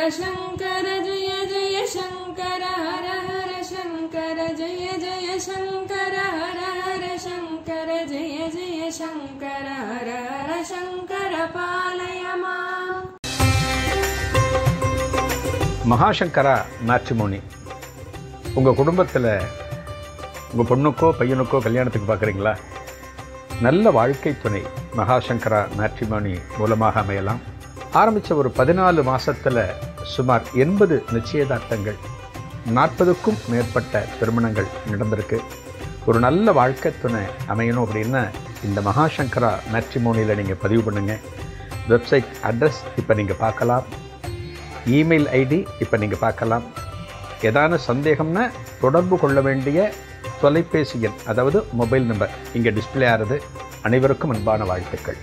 शङ्कर जय जय शङ्कर हर हर शङ्कर जय जय शङ्कर हर हर शङ्कर जय जय शङ्कर हर हर शङ्कर पालय माम् மகாசங்கரா மேட்ரிமோனி உங்கள் குடும்பத்தில் உங்கள் பொண்ணுக்கோ பையனுக்கோ கல்யாணத்துக்கு பார்க்குறீங்களா நல்ல வாழ்க்கை துணை மகாசங்கரா மேட்ரிமோனி மூலமாக அமையலாம் ஆரம்பித்த ஒரு பதினாலு மாசத்துல சுமார் எண்பது நிச்சயதார்த்தங்கள் நாற்பதுக்கும் மேற்பட்ட திருமணங்கள் நடந்திருக்கு ஒரு நல்ல வாழ்க்கை துணை அமையணும் அப்படின்னா இந்த மகாசங்கரா மேட்ரிமோனியில் நீங்கள் பதிவு பண்ணுங்கள் வெப்சைட் அட்ரஸ் இப்போ நீங்கள் பார்க்கலாம் இமெயில் ஐடி இப்போ நீங்கள் பார்க்கலாம் ஏதான சந்தேகம்னா தொடர்பு கொள்ள வேண்டிய தொலைபேசி எண் அதாவது மொபைல் நம்பர் இங்கே டிஸ்ப்ளே ஆகிறது அனைவருக்கும் அன்பான வாழ்த்துக்கள்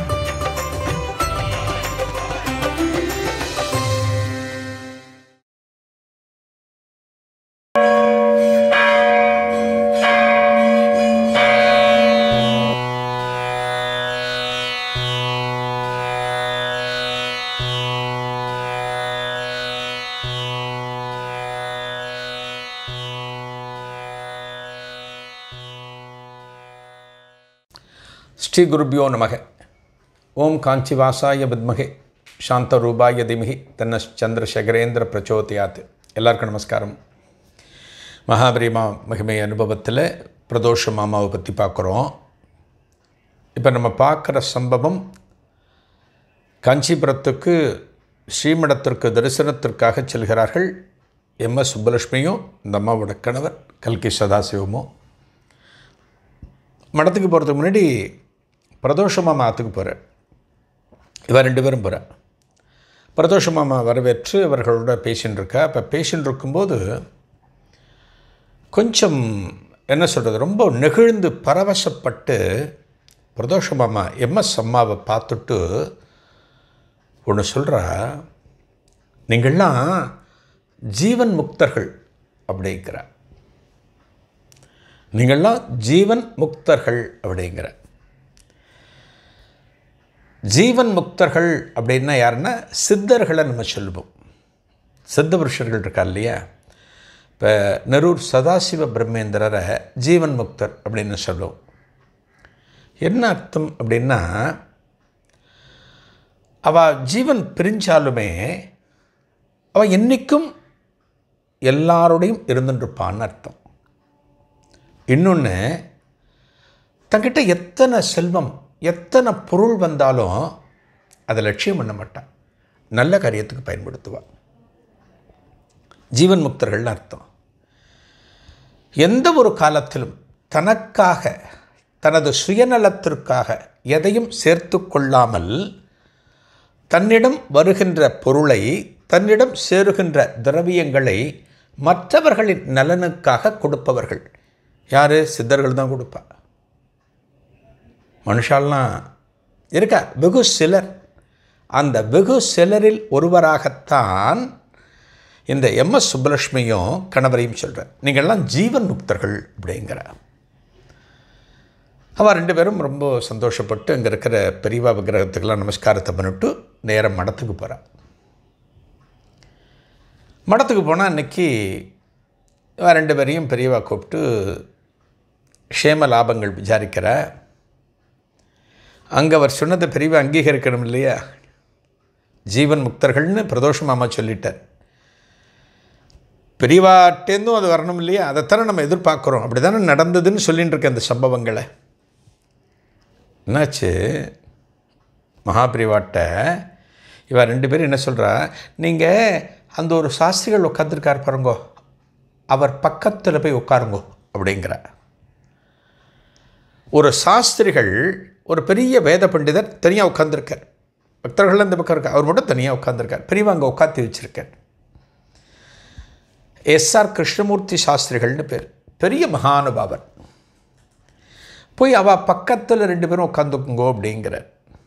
ஸ்ரீ குருபியோ நமக ஓம் காஞ்சிவாசாய வித்மகே சாந்த ரூபாய திமிகி தன்ன சந்திரசேகரேந்திர பிரச்சோதயாத் எல்லாருக்கும் நமஸ்காரம் மகாபரிமா மகிமை அனுபவத்தில் பிரதோஷ மாமாவை பற்றி பார்க்குறோம் இப்போ நம்ம பார்க்குற சம்பவம் காஞ்சிபுரத்துக்கு ஸ்ரீமடத்திற்கு தரிசனத்திற்காக செல்கிறார்கள் எம் எஸ் சுப்பலட்சுமியும் இந்த அம்மாவோட கணவர் கல்கி சதாசிவமும் மடத்துக்கு போகிறதுக்கு முன்னாடி பிரதோஷ மாமா ஆற்றுக்கு போகிறார் இவன் ரெண்டு பேரும் போகிறார் பிரதோஷ மாமா வரவேற்று அவர்களோட பேசின்னு இருக்கா அப்போ பேசின்னு இருக்கும்போது கொஞ்சம் என்ன சொல்கிறது ரொம்ப நெகிழ்ந்து பரவசப்பட்டு பிரதோஷ மாமா எம்எஸ் அம்மாவை பார்த்துட்டு ஒன்று சொல்கிறா நீங்கள்லாம் ஜீவன் முக்தர்கள் அப்படிங்கிறா நீங்கள்லாம் ஜீவன் முக்தர்கள் அப்படிங்கிற ஜீவன் முக்தர்கள் அப்படின்னா யாருன்னா சித்தர்களை நம்ம சொல்லுவோம் சித்த புருஷர்கள் இருக்கா இல்லையா இப்போ நெரூர் சதாசிவ பிரம்மேந்திரரை ஜீவன் முக்தர் அப்படின்னு சொல்லுவோம் என்ன அர்த்தம் அப்படின்னா அவள் ஜீவன் பிரிஞ்சாலுமே அவள் என்றைக்கும் எல்லாரோடையும் இருந்துட்டுருப்பான்னு அர்த்தம் இன்னொன்று தங்கிட்ட எத்தனை செல்வம் எத்தனை பொருள் வந்தாலும் அதை லட்சியம் பண்ண மாட்டான் நல்ல காரியத்துக்கு பயன்படுத்துவாள் ஜீவன் முக்தர்கள்னு அர்த்தம் எந்த ஒரு காலத்திலும் தனக்காக தனது சுயநலத்திற்காக எதையும் சேர்த்து கொள்ளாமல் தன்னிடம் வருகின்ற பொருளை தன்னிடம் சேருகின்ற திரவியங்களை மற்றவர்களின் நலனுக்காக கொடுப்பவர்கள் யார் சித்தர்கள் தான் கொடுப்பா மனுஷாலாம் இருக்கா வெகு சிலர் அந்த வெகு சிலரில் ஒருவராகத்தான் இந்த எம்எஸ் சுப்பலட்சுமியும் கணவரையும் சொல்கிறார் நீங்கள்லாம் ஜீவன் முக்தர்கள் அப்படிங்கிற அவள் ரெண்டு பேரும் ரொம்ப சந்தோஷப்பட்டு அங்கே இருக்கிற பெரியவா விக்கிரகத்துக்கெல்லாம் நமஸ்காரத்தை பண்ணிட்டு நேரம் மடத்துக்கு போகிறாள் மடத்துக்கு போனால் அன்றைக்கி ரெண்டு பேரையும் பெரியவா கூப்பிட்டு க்ஷேம லாபங்கள் விசாரிக்கிற அங்கே அவர் சொன்னதை பெரியவா அங்கீகரிக்கணும் இல்லையா ஜீவன் முக்தர்கள்னு பிரதோஷ மாமா சொல்லிட்டார் பெரியவாட்டேருந்தும் அது வரணும் இல்லையா அதைத்தானே நம்ம எதிர்பார்க்குறோம் அப்படி தானே நடந்ததுன்னு சொல்லின்னு இருக்க அந்த சம்பவங்களை என்னாச்சு மகாபிரிவாட்ட இவ ரெண்டு பேரும் என்ன சொல்கிறா நீங்கள் அந்த ஒரு சாஸ்திரிகள் உட்காந்துருக்கார் பாருங்கோ அவர் பக்கத்தில் போய் உட்காருங்கோ அப்படிங்கிற ஒரு சாஸ்திரிகள் ஒரு பெரிய வேத பண்டிதர் தனியாக உட்காந்துருக்கார் பக்தர்கள் இந்த பக்கம் இருக்கார் அவர் மட்டும் தனியாக உட்காந்துருக்கார் பெரியவா அங்கே உட்காந்து வச்சுருக்கார் எஸ்ஆர் கிருஷ்ணமூர்த்தி சாஸ்திரிகள்னு பேர் பெரிய மகானுபாவர் போய் அவள் பக்கத்தில் ரெண்டு பேரும் உட்காந்துக்குங்கோ அப்படிங்கிறார்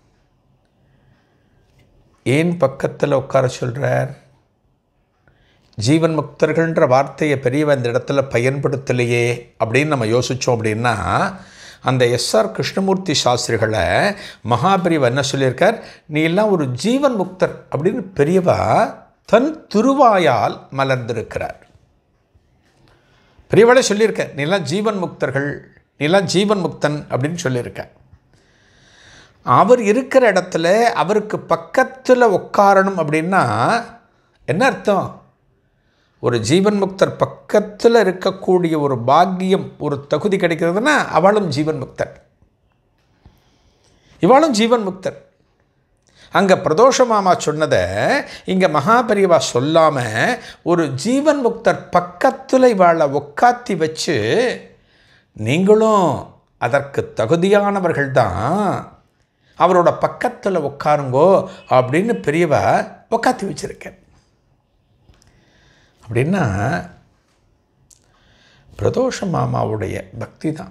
ஏன் பக்கத்தில் உட்கார சொல்கிறார் ஜீவன் முக்தர்கள்ன்ற வார்த்தையை பெரியவன் இந்த இடத்துல பயன்படுத்தலையே அப்படின்னு நம்ம யோசித்தோம் அப்படின்னா அந்த எஸ்ஆர் கிருஷ்ணமூர்த்தி சாஸ்திரிகளை மகாபிரிவா என்ன சொல்லியிருக்கார் நீ எல்லாம் ஒரு ஜீவன் முக்தர் அப்படின்னு பெரியவா தன் திருவாயால் மலர்ந்திருக்கிறார் பெரியவளே சொல்லியிருக்க நீலாம் ஜீவன் முக்தர்கள் நீலாம் ஜீவன் முக்தன் அப்படின்னு சொல்லியிருக்க அவர் இருக்கிற இடத்துல அவருக்கு பக்கத்தில் உட்காரணும் அப்படின்னா என்ன அர்த்தம் ஒரு ஜீவன் முக்தர் பக்கத்தில் இருக்கக்கூடிய ஒரு பாக்கியம் ஒரு தகுதி கிடைக்கிறதுனா அவளும் ஜீவன் முக்தர் இவாளும் ஜீவன் முக்தர் அங்கே பிரதோஷ மாமா சொன்னதை இங்கே மகாபரிவா சொல்லாமல் ஒரு ஜீவன் முக்தர் பக்கத்தில் இவாளை உக்காத்தி வச்சு நீங்களும் அதற்கு தகுதியானவர்கள் தான் அவரோட பக்கத்தில் உட்காருங்கோ அப்படின்னு பெரியவா உக்காத்தி வச்சிருக்கேன் அப்படின்னா பிரதோஷ மாமாவுடைய பக்தி தான்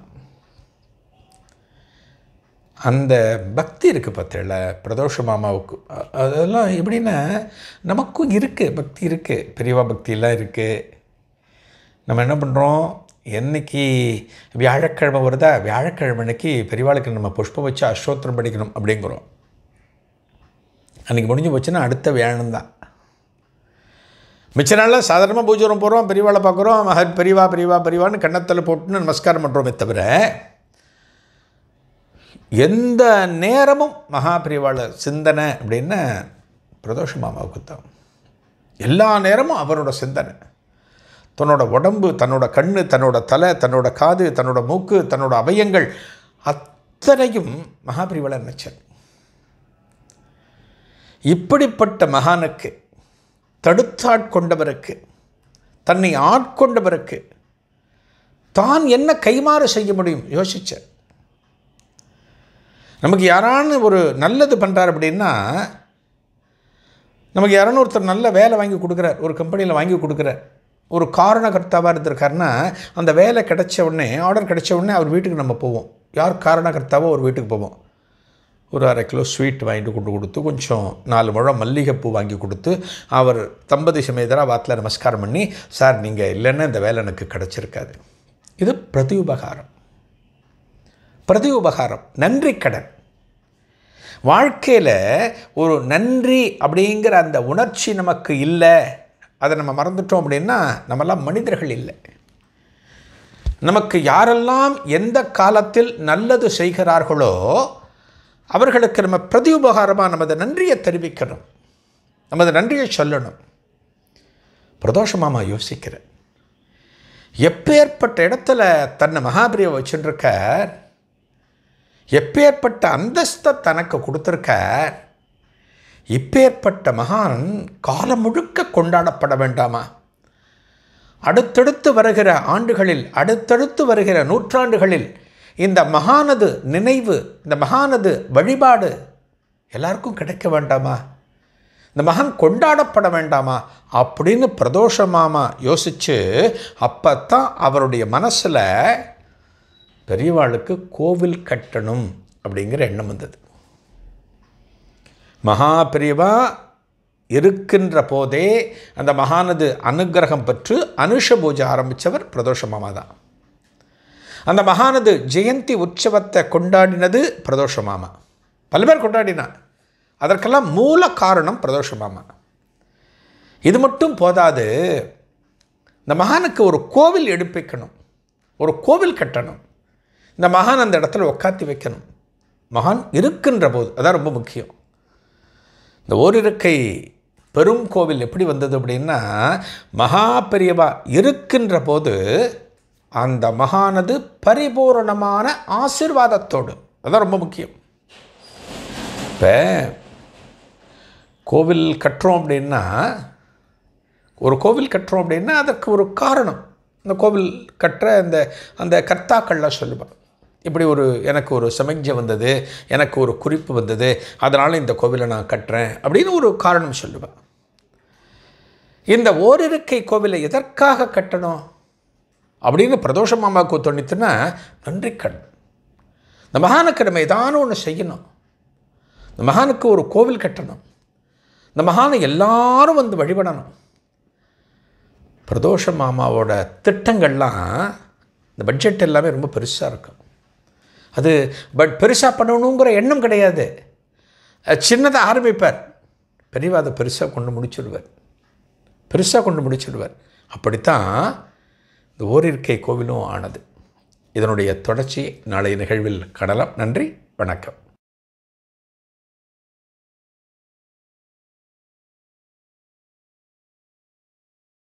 அந்த பக்தி இருக்குது பார்த்தல பிரதோஷ மாமாவுக்கு அ- அதெல்லாம் எப்படின்னா நமக்கும் இருக்குது பக்தி இருக்குது பெரியவா பக்தியெல்லாம் இருக்குது நம்ம என்ன பண்ணுறோம் என்னைக்கு வியாழக்கிழமை வருதா வியாழக்கிழமை அன்னைக்கு பெரியவாளுக்கு நம்ம புஷ்பம் வச்சு அஸ்தோத்திரம் படிக்கணும் அப்படிங்கிறோம் அன்றைக்கி முடிஞ்சு போச்சுன்னா அடுத்த வியாழம் தான் மிச்ச நாளில் சாதாரணமாக பூஜை போகிறோம் பெரியவாளை பார்க்குறோம் மகன் பெரியவா பெரியவா பெரியவான்னு கன்னத்தில் போட்டுன்னு நமஸ்காரம் பண்ணுறோமே தவிர எந்த நேரமும் மகா பெரியவாளை சிந்தனை அப்படின்னு பிரதோஷ மாமாவுக்கு தான் எல்லா நேரமும் அவரோட சிந்தனை தன்னோட உடம்பு தன்னோட கண்ணு தன்னோட தலை தன்னோட காது தன்னோட மூக்கு தன்னோட அவயங்கள் அத்தனையும் மகாபிரிவளை நினைச்சார் இப்படிப்பட்ட மகானுக்கு தடுத்தாட்கொண்டவருக்கு தன்னை ஆட்கொண்டவருக்கு தான் என்ன கைமாறு செய்ய முடியும் யோசிச்சார் நமக்கு யாரான்னு ஒரு நல்லது பண்ணுறார் அப்படின்னா நமக்கு யாரானு ஒருத்தர் நல்ல வேலை வாங்கி கொடுக்குறார் ஒரு கம்பெனியில் வாங்கி கொடுக்குறார் ஒரு காரணகர்த்தாவாக இருந்திருக்காருன்னா அந்த வேலை கிடைச்ச உடனே ஆர்டர் கிடைச்ச உடனே அவர் வீட்டுக்கு நம்ம போவோம் யார் காரணகர்த்தாவோ ஒரு வீட்டுக்கு போவோம் ஒரு அரை கிலோ ஸ்வீட் வாங்கிட்டு கொண்டு கொடுத்து கொஞ்சம் நாலு முழம் மல்லிகைப்பூ வாங்கி கொடுத்து அவர் தம்பதி சமேதராக வாத்தில் நமஸ்காரம் பண்ணி சார் நீங்கள் இல்லைன்னா இந்த வேலை எனக்கு கிடச்சிருக்காது இது பிரதி உபகாரம் பிரதி உபகாரம் நன்றி கடன் வாழ்க்கையில் ஒரு நன்றி அப்படிங்கிற அந்த உணர்ச்சி நமக்கு இல்லை அதை நம்ம மறந்துட்டோம் அப்படின்னா நம்மெல்லாம் மனிதர்கள் இல்லை நமக்கு யாரெல்லாம் எந்த காலத்தில் நல்லது செய்கிறார்களோ அவர்களுக்கு நம்ம பிரதி உபகாரமாக நமது நன்றியை தெரிவிக்கணும் நமது நன்றியை சொல்லணும் பிரதோஷ மாமா யோசிக்கிறேன் எப்பேற்பட்ட இடத்துல தன்னை மகாபிரியை வச்சுருக்கார் எப்பேற்பட்ட அந்தஸ்தை தனக்கு கொடுத்துருக்கார் இப்பேற்பட்ட மகான் காலம் முழுக்க கொண்டாடப்பட வேண்டாமா அடுத்தடுத்து வருகிற ஆண்டுகளில் அடுத்தடுத்து வருகிற நூற்றாண்டுகளில் இந்த மகானது நினைவு இந்த மகானது வழிபாடு எல்லாருக்கும் கிடைக்க வேண்டாமா இந்த மகான் கொண்டாடப்பட வேண்டாமா அப்படின்னு பிரதோஷ மாமா யோசித்து அப்போ தான் அவருடைய மனசில் பெரியவாளுக்கு கோவில் கட்டணும் அப்படிங்கிற எண்ணம் வந்தது மகா பெரியவா இருக்கின்ற போதே அந்த மகானது அனுக்கிரகம் பெற்று அனுஷ பூஜை ஆரம்பித்தவர் பிரதோஷ மாமா தான் அந்த மகானது ஜெயந்தி உற்சவத்தை கொண்டாடினது பிரதோஷ மாமா பல பேர் கொண்டாடினா அதற்கெல்லாம் மூல காரணம் பிரதோஷ மாமா இது மட்டும் போதாது இந்த மகானுக்கு ஒரு கோவில் எடுப்பிக்கணும் ஒரு கோவில் கட்டணும் இந்த மகான் அந்த இடத்துல உக்காத்தி வைக்கணும் மகான் இருக்கின்ற போது அதான் ரொம்ப முக்கியம் இந்த ஓரிருக்கை பெரும் கோவில் எப்படி வந்தது அப்படின்னா மகா பெரியவா இருக்கின்ற போது அந்த மகானது பரிபூரணமான ஆசிர்வாதத்தோடு அதான் ரொம்ப முக்கியம் இப்போ கோவில் கட்டுறோம் அப்படின்னா ஒரு கோவில் கட்டுறோம் அப்படின்னா அதற்கு ஒரு காரணம் இந்த கோவில் கட்டுற அந்த அந்த கர்த்தாக்கள்லாம் சொல்லுவாங்க இப்படி ஒரு எனக்கு ஒரு சமிக்ஞை வந்தது எனக்கு ஒரு குறிப்பு வந்தது அதனால் இந்த கோவிலை நான் கட்டுறேன் அப்படின்னு ஒரு காரணம் சொல்லுவேன் இந்த ஓரிருக்கை கோவிலை எதற்காக கட்டணும் அப்படின்னு பிரதோஷ மாமாவுக்கு தோணித்துன்னா நன்றிக்கண் இந்த மகானுக்கு நம்ம ஏதானும் ஒன்று செய்யணும் இந்த மகானுக்கு ஒரு கோவில் கட்டணும் இந்த மகானை எல்லாரும் வந்து வழிபடணும் பிரதோஷ மாமாவோட திட்டங்கள்லாம் இந்த பட்ஜெட் எல்லாமே ரொம்ப பெருசாக இருக்கும் அது பட் பெருசாக பண்ணணுங்கிற எண்ணம் கிடையாது சின்னதாக ஆரம்பிப்பார் பெரியவா அதை பெருசாக கொண்டு முடிச்சுடுவார் பெருசாக கொண்டு முடிச்சிடுவார் அப்படித்தான் இந்த ஓரிருக்கை கோவிலும் ஆனது இதனுடைய தொடர்ச்சி நாளைய நிகழ்வில் காணலாம் நன்றி வணக்கம்